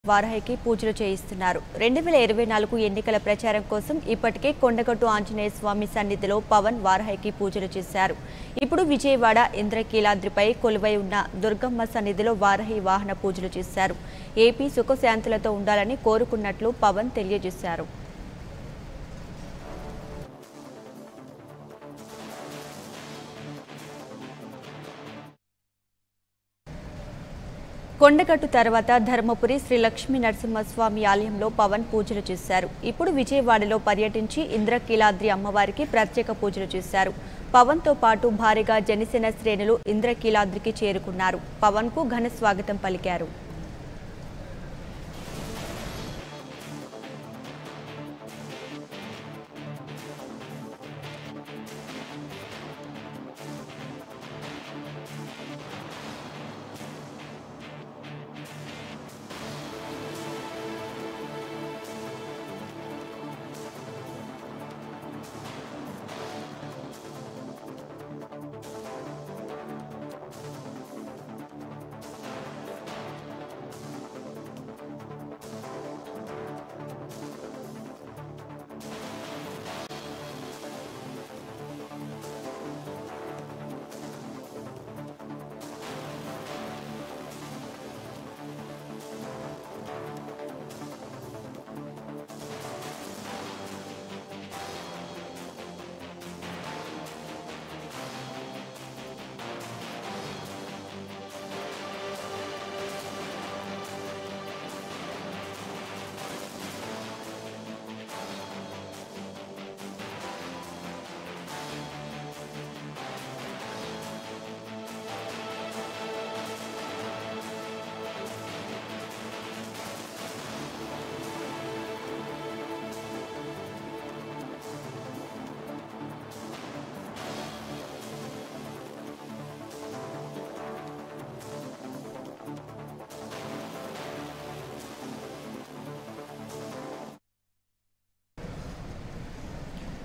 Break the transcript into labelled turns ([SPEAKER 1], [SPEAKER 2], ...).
[SPEAKER 1] వారాహికి పూజలు చేయిస్తున్నారు రెండు వేల ఇరవై నాలుగు ఎన్నికల ప్రచారం కోసం ఇప్పటికే కొండగట్టు ఆంజనేయ స్వామి సన్నిధిలో పవన్ వారాహికి పూజలు చేశారు ఇప్పుడు విజయవాడ ఇంద్రకీలాద్రిపై కొలువై ఉన్న దుర్గమ్మ సన్నిధిలో వారాహి వాహన పూజలు చేశారు ఏపీ సుఖశాంతులతో ఉండాలని కోరుకున్నట్లు పవన్ తెలియజేశారు కొండగట్టు తర్వాత ధర్మపురి శ్రీ లక్ష్మీ నరసింహస్వామి ఆలయంలో పవన్ పూజలు చేశారు ఇప్పుడు విజయవాడలో పర్యటించి ఇంద్రకీలాద్రి అమ్మవారికి ప్రత్యేక పూజలు చేశారు పవన్తో పాటు భారీగా జనసేన శ్రేణులు ఇంద్రకీలాద్రికి చేరుకున్నారు పవన్కు ఘన స్వాగతం పలికారు